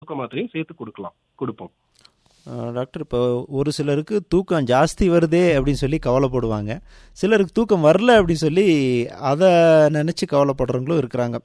தூக்க மாத்திரையும் சேர்த்து கொடுக்கலாம் கொடுப்போம் அஹ் டாக்டர் இப்போ ஒரு சிலருக்கு தூக்கம் ஜாஸ்தி வருதே அப்படின்னு சொல்லி கவலைப்படுவாங்க சிலருக்கு தூக்கம் வரல அப்படின்னு சொல்லி அதை நினச்சி கவலைப்படுறவங்களும் இருக்கிறாங்க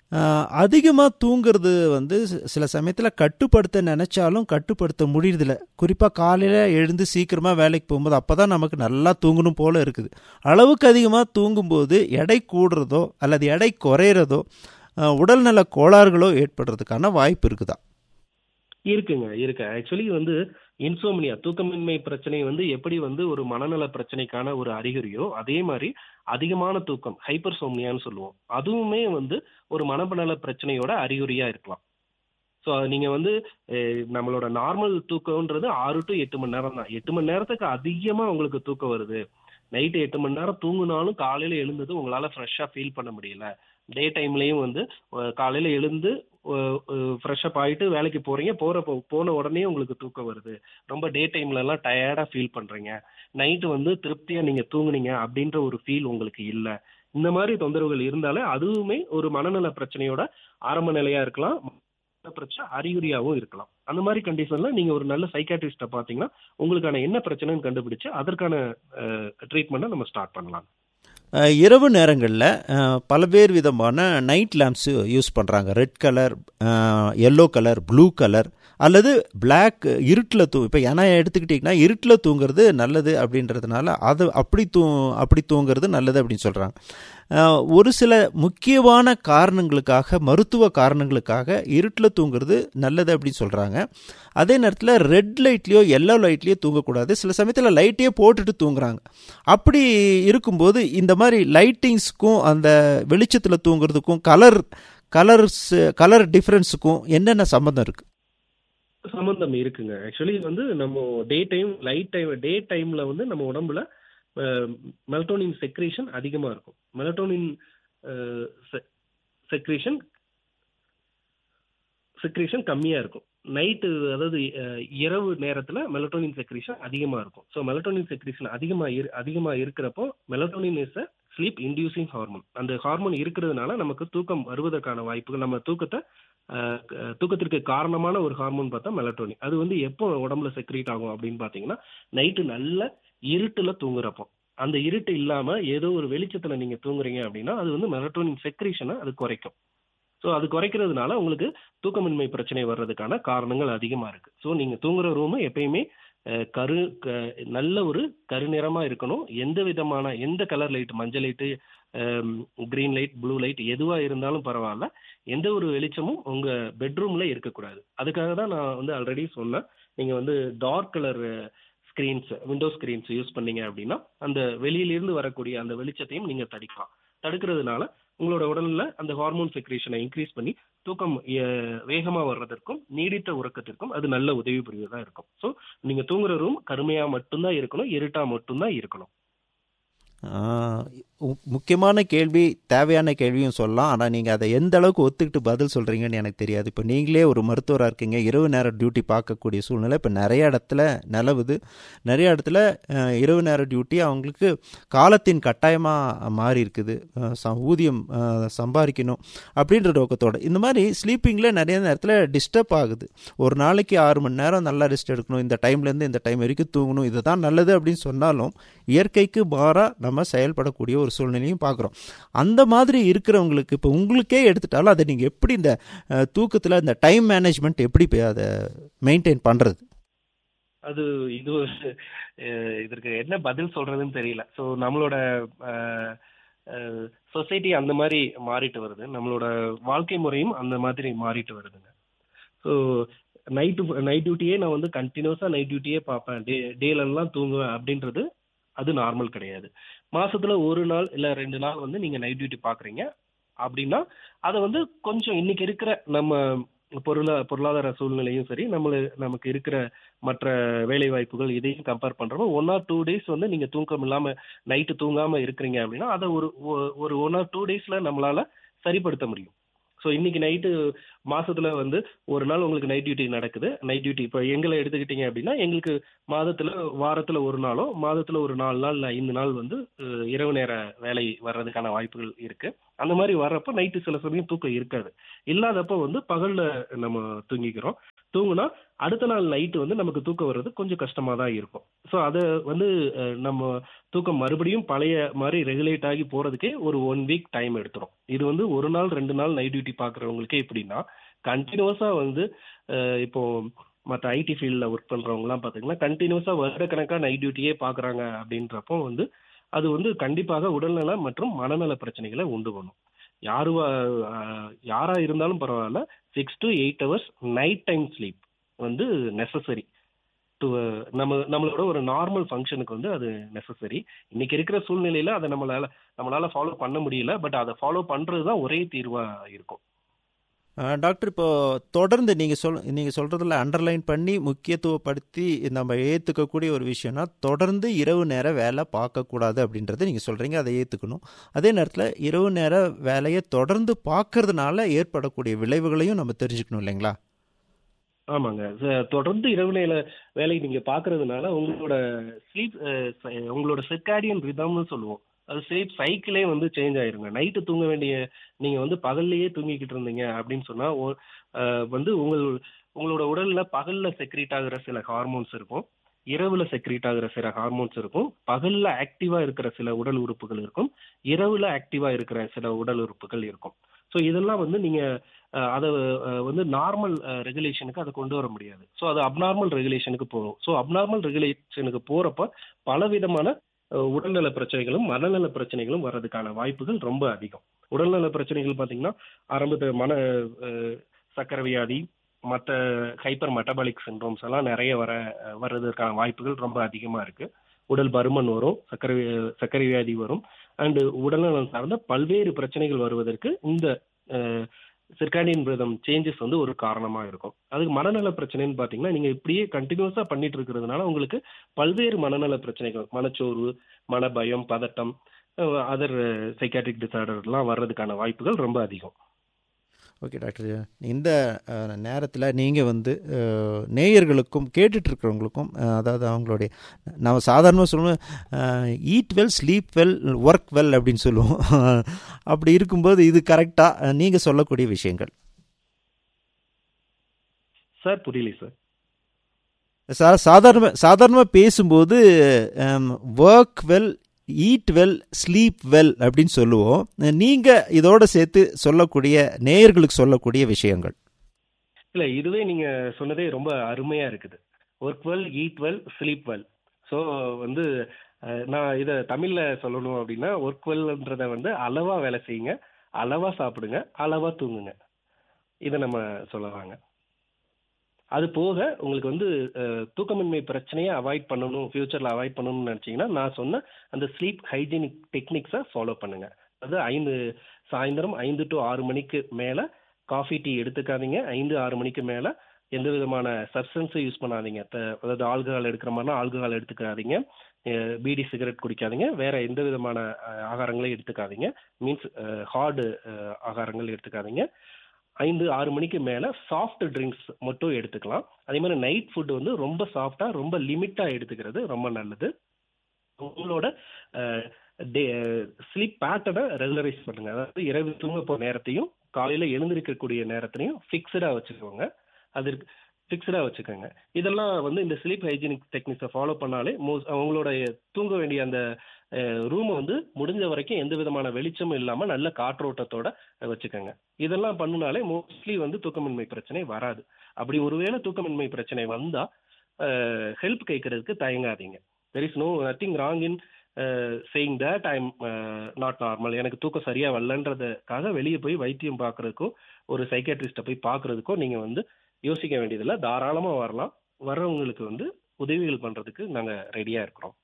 அதிகமாக தூங்குறது வந்து சி- சில சமயத்தில் கட்டுப்படுத்த நினச்சாலும் கட்டுப்படுத்த முடியறதில்ல குறிப்பாக காலையில் எழுந்து சீக்கிரமாக வேலைக்கு போகும்போது அப்போ தான் நமக்கு நல்லா தூங்கணும் போல இருக்குது அளவுக்கு அதிகமாக தூங்கும்போது எடை கூடுறதோ அல்லது எடை குறையிறதோ அஹ், உடல்நல கோளாறுகளோ ஏற்படுறதுக்கான வாய்ப்பு இருக்குதா இருக்குங்க இருக்கு ஆக்சுவலி வந்து இன்சோம்னியா தூக்கமின்மை பிரச்சனை வந்து எப்படி வந்து ஒரு மனநல பிரச்சனைக்கான ஒரு அறிகுறியோ அதே மாதிரி அதிகமான தூக்கம் ஹைப்பர் சோம்னியான்னு சொல்லுவோம் அதுவுமே வந்து ஒரு மனநல பிரச்சனையோட அறிகுறியா இருக்கலாம் ஸோ நீங்க வந்து அஹ், நம்மளோட நார்மல் தூக்கம்ன்றது ஆறு டு எட்டு மணி நேரம் தான் எட்டு மணி நேரத்துக்கு அதிகமா உங்களுக்கு தூக்கம் வருது நைட்டு எட்டு மணி நேரம் தூங்குனாலும் காலையில எழுந்தது உங்களால ஃப்ரெஷ்ஷா ஃபீல் பண்ண முடியல டே டைம்லயும் வந்து அஹ், காலையில எழுந்து ஃப்ரெஷ்அப் ஆயிட்டு வேலைக்கு போறீங்க போற போ- போன உடனே உங்களுக்கு தூக்கம் வருது ரொம்ப டே டைம்ல எல்லாம் டயர்டா ஃபீல் பண்றீங்க நைட்டு வந்து திருப்தியா நீங்க தூங்குனீங்க அப்படின்ற ஒரு ஃபீல் உங்களுக்கு இல்ல இந்த மாதிரி தொந்தரவுகள் இருந்தாலே அதுவுமே ஒரு மனநல பிரச்சனையோட ஆரம்ப நிலையா இருக்கலாம் மனநல பிரச்சனை அறிகுறியாவும் இருக்கலாம் அந்த மாதிரி கண்டிஷன்ல நீங்க ஒரு நல்ல சைக்காட்ரிஸ்ட பாத்தீங்கன்னா உங்களுக்கான என்ன பிரச்சனைன்னு கண்டுபிடிச்சு அதற்கான ட்ரீட்மெண்ட்டை நம்ம ஸ்டார்ட் பண்ணலாம் அஹ், இரவு நேரங்களில் பல்வேறு விதமான நைட் லேம்ப்ஸு யூஸ் பண்ணுறாங்க red colour yellow colour blue colour அல்லது பிளாக் இருட்டில் தூ இப்போ ஏன்னா எடுத்துக்கிட்டிங்கன்னா இருட்டில் தூங்குறது நல்லது அப்படின்றதுனால அது அப்படி தூ அப்படி தூங்குறது நல்லது அப்படின்னு சொல்கிறாங்க ஒரு சில முக்கியமான காரணங்களுக்காக மருத்துவ காரணங்களுக்காக இருட்டில் தூங்குறது நல்லது அப்படின்னு சொல்கிறாங்க அதே நேரத்தில் ரெட் லைட்லேயோ எல்லோ லைட்லேயோ தூங்கக்கூடாது சில சமயத்தில் லைட்டையே போட்டுட்டு தூங்குறாங்க அப்படி இருக்கும்போது இந்த மாதிரி லைட்டிங்ஸ்க்கும் அந்த வெளிச்சத்தில் தூங்குறதுக்கும் கலர் கலர்ஸ் கலர் டிஃப்ரென்ஸுக்கும் என்னென்ன சம்மந்தம் இருக்குது சம்பந்தம் இருக்குங்க ஆக்சுவலி வந்து நம்ம day time light time day டைம்ல வந்து நம்ம உடம்புல மெலட்டோனின் செக்ரேஷன் அதிகமா இருக்கும் மெலட்டோனின் செக்ரேஷன் செக்ரேஷன் கம்மியா இருக்கும் நைட்டு அதாவது அஹ், இரவு நேரத்துல மெலட்டோனின் செக்ரேஷன் அதிகமா இருக்கும் ஸோ மெலட்டோனின் செக்ரேஷன் அதிகமா இரு அதிகமா இருக்கிறப்போ melatonin is a sleep inducing hormone அந்த ஹார்மோன் இருக்கிறதுனால நமக்கு தூக்கம் வருவதற்கான வாய்ப்புகள் நம்ம தூக்கத்தை அஹ், க- தூக்கத்திற்கு காரணமான ஒரு ஹார்மோன் பார்த்தா மெலட்டோனின் அது வந்து எப்போ உடம்புல செக்ரேட் ஆகும் அப்படின்னு பாத்தீங்கன்னா நைட்டு நல்ல இருட்டுல தூங்குறப்போ அந்த இருட்டு இல்லாம ஏதோ ஒரு வெளிச்சத்துல நீங்க தூங்குறீங்க அப்படின்னா அது வந்து மெலட்டோனின் செக்ரேஷனை அது குறைக்கும் ஸோ அது குறைக்கிறதுனால உங்களுக்கு தூக்கமின்மை பிரச்சனை வர்றதுக்கான காரணங்கள் அதிகமா இருக்கு ஸோ நீங்க தூங்குற ரூம் எப்பயுமே அஹ், கரு க- நல்ல ஒரு கருநிறமா இருக்கணும் எந்த விதமான எந்த கலர் லைட் மஞ்சள் light green light blue light எதுவா இருந்தாலும் பரவாயில்ல எந்த ஒரு வெளிச்சமும் உங்க பெட்ரூம்ல இருக்கக்கூடாது அதுக்காக தான் நான் வந்து ஆல்ரெடி சொன்னேன் நீங்க வந்து dark colour screens window screens use பண்ணீங்க அப்படின்னா அந்த வெளியிலிருந்து வரக்கூடிய அந்த வெளிச்சத்தையும் நீங்க தடுக்கலாம் தடுக்கிறதுனால உங்களோட உடல்ல அந்த ஹார்மோன் செக்ரேஷனை இன்க்ரீஸ் பண்ணி தூக்கம் அஹ், வேகமா வர்றதற்கும் நீடித்த உறக்கத்திற்கும் அது நல்ல உதவி புரிவதா இருக்கும் ஸோ நீங்க தூங்குற ரூம் கருமையா மட்டும்தான் இருக்கணும் இருட்டா மட்டும்தான் இருக்கணும் ஆஹ் மு- முக்கியமான கேள்வி தேவையான கேள்வியும் சொல்லலாம் ஆனால் நீங்கள் அதை எந்த அளவுக்கு ஒத்துக்கிட்டு பதில் சொல்கிறீங்கன்னு எனக்கு தெரியாது இப்போ நீங்களே ஒரு மருத்துவராக இருக்கீங்க இரவு நேர டியூட்டி பார்க்கக்கூடிய சூழ்நிலை இப்போ நிறைய இடத்துல நிலவுது நிறைய இடத்துல அஹ், இரவு நேர டியூட்டி அவங்களுக்கு காலத்தின் கட்டாயமாக மாறி இருக்குது அஹ், ச- ஊதியம் அஹ், சம்பாதிக்கணும் அப்படின்ற நோக்கத்தோட இந்த மாதிரி ஸ்லீப்பிங்கில் நிறைய நேரத்தில் டிஸ்டர்ப் ஆகுது ஒரு நாளைக்கு ஆறு மணி நேரம் நல்லா ரெஸ்ட் எடுக்கணும் இந்த டைம்லேருந்து இந்த டைம் வரைக்கும் தூங்கணும் இதுதான் நல்லது அப்படின்னு சொன்னாலும் இயற்கைக்கு மாறா நம்ம செயல்படக்கூடிய ஒரு சூழ்நிலையும் பார்க்குறோம் அந்த மாதிரி இருக்கிறவங்களுக்கு இப்போ உங்களுக்கே எடுத்துட்டாலும் அதை நீங்கள் எப்படி இந்த தூக்கத்தில் இந்த டைம் மேனேஜ்மெண்ட் எப்படி போய் அதை மெயின்டைன் பண்ணுறது அது இது ஒரு, அஹ், இதற்கு என்ன பதில் சொல்றதுன்னு தெரியல ஸோ நம்மளோட சொசைட்டி அந்த மாதிரி மாறிட்டு வருது நம்மளோட வாழ்க்கை முறையும் அந்த மாதிரி மாறிட்டு வருதுங்க ஸோ நைட்டு நைட் டியூட்டியே நான் வந்து கண்டினியூஸாக நைட் டியூட்டியே பார்ப்பேன் டே டேலெல்லாம் தூங்குவேன் அப்படின்றது அது நார்மல் கிடையாது மாசத்துல ஒரு நாள் இல்லை ரெண்டு நாள் வந்து நீங்கள் நைட் டியூட்டி பார்க்குறீங்க அப்படின்னா அதை வந்து கொஞ்சம் இன்னைக்கு இருக்கிற நம்ம பொருளா பொருளாதார சூழ்நிலையும் சரி நம்மள நமக்கு இருக்கிற மற்ற வேலை வாய்ப்புகள் இதையும் கம்பேர் பண்றப்போ ஒன் ஆர் டூ டேஸ் வந்து நீங்க தூக்கம் இல்லாம நைட்டு தூங்காம இருக்கிறீங்க அப்படின்னா அதை ஒரு ஒ- ஒரு ஒன் ஆர் டூ டேஸ்ல நம்மளால சரிப்படுத்த முடியும் ஸோ இன்னைக்கு நைட்டு மாசத்துல வந்து ஒரு நாள் உங்களுக்கு நைட் டியூட்டி நடக்குது நைட் டியூட்டி இப்போ எங்களை எடுத்துக்கிட்டீங்க அப்படின்னா எங்களுக்கு மாதத்துல வாரத்துல ஒரு நாளோ மாதத்துல ஒரு நாலு நாள் இல்ல ஐந்து நாள் வந்து அஹ், இரவு நேர வேலை வர்றதுக்கான வாய்ப்புகள் இருக்கு அந்த மாதிரி வர்றப்ப நைட்டு சில சமயம் தூக்கம் இருக்காது இல்லாதப்ப வந்து பகல்ல நம்ம தூங்கிக்கிறோம் தூங்குனா அடுத்த நாள் நைட்டு வந்து நமக்கு தூக்கம் வர்றது கொஞ்சம் கஷ்டமா தான் இருக்கும் ஸோ அதை வந்து அஹ், நம்ம தூக்கம் மறுபடியும் பழைய மாதிரி ரெகுலேட் ஆகி போறதுக்கே ஒரு ஒன் வீக் டைம் எடுத்துரும் இது வந்து ஒரு நாள் ரெண்டு நாள் நைட் டியூட்டி பார்க்குறவங்களுக்கே எப்படின்னா கண்டினியூஸா வந்து அஹ், இப்போ மற்ற ஐடி ஃபீல்டில் ஒர்க் பண்ணுறவங்கலாம் பார்த்தீங்கன்னா கண்டினியூஸாக வருடக்கணக்காக நைட் டியூட்டியே பார்க்குறாங்க அப்படின்றப்போ வந்து அது வந்து கண்டிப்பாக உடல்நல மற்றும் மனநல பிரச்சனைகளை உண்டு பண்ணும் யாரு அஹ், யாரா இருந்தாலும் பரவாயில்ல six to eight hours night time sleep வந்து நெசசரி டு நம்ம நம்மளோட ஒரு நார்மல் ஃபங்க்ஷனுக்கு வந்து அது நெசசரி இன்னைக்கு இருக்கிற சூழ்நிலையில அதை நம்மளால நம்மளால ஃபாலோ பண்ண முடியல பட் அதை ஃபாலோ பண்றது தான் ஒரே தீர்வா இருக்கும் அஹ், டாக்டர் இப்போ தொடர்ந்து நீங்கள் சொல் நீங்கள் சொல்கிறதுல அண்டர்லைன் பண்ணி முக்கியத்துவப்படுத்தி நம்ம ஏற்றுக்கக்கூடிய ஒரு விஷயம்னா தொடர்ந்து இரவு நேர வேலை பார்க்கக்கூடாது அப்படின்றத நீங்கள் சொல்கிறீங்க அதை ஏற்றுக்கணும் அதே நேரத்தில் இரவு நேர வேலையை தொடர்ந்து பார்க்கறதுனால ஏற்படக்கூடிய விளைவுகளையும் நம்ம தெரிஞ்சுக்கணும் இல்லைங்களா ஆமாங்க ச- தொடர்ந்து இரவு நேர வேலை நீங்க பாக்குறதுனால உங்களோட ஸ்லீப் உங்களோட செர்காடியன் ரிதம்னு சொல்லுவோம் அது ஸ்லீப் சைக்கிளே வந்து சேஞ்ச் ஆயிருங்க நைட்டு தூங்க வேண்டிய நீங்க வந்து பகல்லையே தூங்கிக்கிட்டு இருந்தீங்க அப்படின்னு சொன்னா ஒ- அஹ், வந்து உங்கள் உங்களோட உடல்ல பகல்ல செக்ரீட் ஆகுற சில ஹார்மோன்ஸ் இருக்கும் இரவுல செக்ரீட் ஆகுற சில ஹார்மோன்ஸ் இருக்கும் பகல்ல ஆக்டிவா இருக்கிற சில உடல் உறுப்புகள் இருக்கும் இரவுல ஆக்டிவா இருக்கிற சில உடல் உறுப்புகள் இருக்கும் ஸோ இதெல்லாம் வந்து நீங்க அஹ், அதை அஹ், வந்து நார்மல் ரெகுலேஷனுக்கு அதை கொண்டு வர முடியாது ஸோ அது அப்நார்மல் ரெகுலேஷனுக்கு போகும் ஸோ அப்நார்மல் ரெகுலேஷனுக்கு போறப்ப பலவிதமான அஹ், உடல்நல பிரச்சனைகளும் மனநல பிரச்சனைகளும் வர்றதுக்கான வாய்ப்புகள் ரொம்ப அதிகம் உடல்நல பிரச்சனைகள் பார்த்தீங்கன்னா ஆரம்பத்தில் மன அஹ், சர்க்கரை வியாதி மற்ற ஹைப்பர் மெட்டபாலிக் சிண்ட்ரோம்ஸ் எல்லாம் நிறைய வர அஹ், வர்றதுக்கான வாய்ப்புகள் ரொம்ப அதிகமா இருக்கு உடல் பருமன் வரும் சர்க்கரை வி- சர்க்கரை வியாதி வரும் அண்ட் உடல்நலம் சார்ந்த பல்வேறு பிரச்சனைகள் வருவதற்கு இந்த சிர்காடியன் ரிதம் சேஞ்சஸ் வந்து ஒரு காரணமா இருக்கும் அதுக்கு மனநல பிரச்சனைன்னு பாத்தீங்கன்னா நீங்க இப்படியே கண்டினியூஸா பண்ணிட்டு இருக்கிறதுனால உங்களுக்கு பல்வேறு மனநல பிரச்சனைகள் மனச்சோர்வு மனபயம் பதட்டம் அதர் சைக்காட்ரிக் டிசார்டர்லாம் வர்றதுக்கான வாய்ப்புகள் ரொம்ப அதிகம் ஓகே டாக்டர் இந்த நேரத்தில் நீங்கள் வந்து அஹ், நேயர்களுக்கும் கேட்டுட்ருக்கிறவங்களுக்கும் அதாவது அவங்களுடைய நம்ம சாதாரணமாக சொல்லுவோம் eat well sleep well work well அப்படின்னு சொல்லுவோம் அப்படி இருக்கும்போது இது கரெக்டாக நீங்கள் சொல்லக்கூடிய விஷயங்கள் சார் புரியல சார் சா சாதாரண சாதாரணமாக பேசும்போது work well eat well sleep well அப்படின்னு சொல்லுவோம் நீங்கள் இதோட சேர்த்து சொல்லக்கூடிய நேயர்களுக்கு சொல்லக்கூடிய விஷயங்கள் இல்ல இதுவே நீங்க சொன்னதே ரொம்ப அருமையா இருக்குது work well eat well sleep well so வந்து அஹ், நான் இதை தமிழ்ல சொல்லணும் அப்படின்னா ஒர்க் வெல்ன்றத வந்து அளவா வேலை செய்யுங்க அளவா சாப்பிடுங்க அளவா தூங்குங்க இதை நம்ம சொல்லலாங்க அது போக உங்களுக்கு வந்து அஹ், தூக்கமின்மை பிரச்சனையை அவாய்ட் பண்ணணும் ஃபியூச்சர்ல அவாய்ட் பண்ணணும்னு நினைச்சீங்கன்னா நான் சொன்ன அந்த ஸ்லீப் ஹைஜீனிக் டெக்னிக்ஸை ஃபாலோ பண்ணுங்க அது ஐந்து சாயந்தரம் ஐந்து டு ஆறு மணிக்கு மேல காஃபி டீ எடுத்துக்காதீங்க ஐந்து ஆறு மணிக்கு மேல எந்த விதமான சப்ஸ்டன்ஸும் யூஸ் பண்ணாதீங்க த- அதாவது ஆல்கஹால் எடுக்கிற மாதிரினா ஆல்கஹால் எடுத்துக்காதீங்க அஹ் பீடி சிகரெட் குடிக்காதீங்க வேற எந்த விதமான அஹ், ஆகாரங்களையும் எடுத்துக்காதீங்க மீன்ஸ் ஹார்டு ஆகாரங்கள் எடுத்துக்காதீங்க ஐந்து ஆறு மணிக்கு மேல சாஃப்ட் ட்ரிங்க்ஸ் மட்டும் எடுத்துக்கலாம் அதே மாதிரி நைட் ஃபுட் வந்து ரொம்ப சாஃப்டா ரொம்ப லிமிட்டா எடுத்துக்கிறது ரொம்ப நல்லது உங்களோட ஸ்லீப் பேட்டர்னை ரெகுலரைஸ் பண்ணுங்க அதாவது இரவு தூங்க போற நேரத்தையும் காலையில எழுந்திருக்கக்கூடிய நேரத்தையும் ஃபிக்ஸ்டா வச்சுக்கோங்க அது ஃபிக்ஸ்டா வச்சுக்கோங்க இதெல்லாம் வந்து இந்த ஸ்லீப் ஹைஜீனிக் டெக்னிக்ஸை ஃபாலோ பண்ணாலே மோஸ் அவங்களோட தூங்க வேண்டிய அந்த ரூமை வந்து முடிஞ்ச வரைக்கும் எந்த விதமான வெளிச்சமும் இல்லாம நல்ல காற்றோட்டத்தோட வச்சுக்கோங்க இதெல்லாம் பண்ணினாலே மோஸ்ட்லி வந்து தூக்கமின்மை பிரச்சனை வராது அப்படி ஒருவேளை தூக்கமின்மை பிரச்சனை வந்தா ஹெல்ப் கேட்கறதுக்கு தயங்காதீங்க there is no nothing wrong in saying that I am not normal எனக்கு தூக்கம் சரியா வரலன்றதுக்காக வெளியே போய் வைத்தியம் பார்க்கறதுக்கோ ஒரு சைக்காட்ரிஸ்ட்டை போய் பார்க்கறதுக்கோ நீங்க வந்து யோசிக்க வேண்டியதில்லை தாராளமா வரலாம் வர்றவங்களுக்கு வந்து உதவிகள் பண்றதுக்கு நாங்க ரெடியா இருக்கிறோம்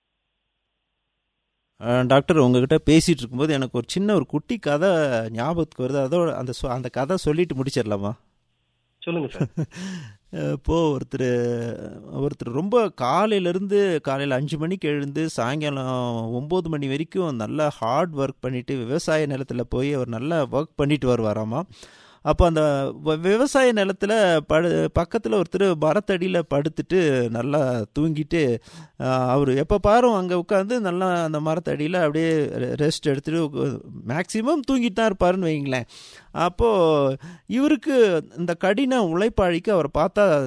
அஹ், டாக்டர் உங்ககிட்ட பேசிட்டு இருக்கும்போது எனக்கு ஒரு சின்ன ஒரு குட்டி கதை ஞாபகத்துக்கு வருது அதோட அந்த சொ- அந்த கதை சொல்லிட்டு முடிச்சிடலாமா சொல்லுங்க சார் இப்போ ஒருத்தர் ஒருத்தர் ரொம்ப காலையிலேருந்து காலையில் அஞ்சு மணிக்கு எழுந்து சாயங்காலம் ஒம்பது மணி வரைக்கும் நல்லா ஹார்ட் ஒர்க் பண்ணிட்டு விவசாய நிலத்தில் போய் அவர் நல்லா ஒர்க் பண்ணிட்டு வருவாராமா அப்போ அந்த வ- விவசாய நிலத்துல படு பக்கத்தில் ஒருத்தர் மரத்தடியில் படுத்துட்டு நல்லா தூங்கிட்டு அவர் எப்போ பாரும் அங்கே உட்காந்து நல்லா அந்த மரத்தடியில் அப்படியே ரெஸ்ட் எடுத்துட்டு மேக்சிமம் தூங்கிட்டு தான் இருப்பாருன்னு வைங்களேன் அப்போது இவருக்கு இந்த கடின உழைப்பாளிக்கு அவர் பார்த்தா